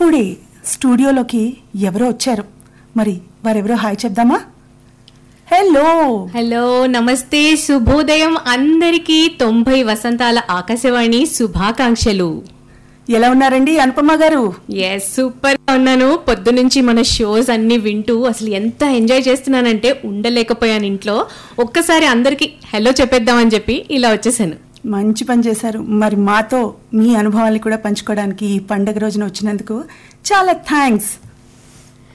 ఇప్పుడే స్టూడియోలోకి ఎవరో వచ్చారు మరి వారెవరో హాయ్ చెప్దామా హలో హలో నమస్తే శుభోదయం అందరికీ తొంభై వసంతాల ఆకాశవాణి శుభాకాంక్షలు ఎలా ఉన్నారండి అనుపమ గారు ఎస్ సూపర్ గా ఉన్నాను పొద్దునుంచి మన షోస్ అన్ని వింటూ అసలు ఎంత ఎంజాయ్ చేస్తున్నానంటే ఉండలేకపోయాను ఇంట్లో ఒక్కసారి అందరికి హలో చెప్పేద్దామని చెప్పి ఇలా వచ్చేసాను మంచి పని చేశారు మరి మాతో మీ అనుభవాల్ని కూడా పంచుకోవడానికి ఈ పండగ రోజున వచ్చినందుకు చాలా థ్యాంక్స్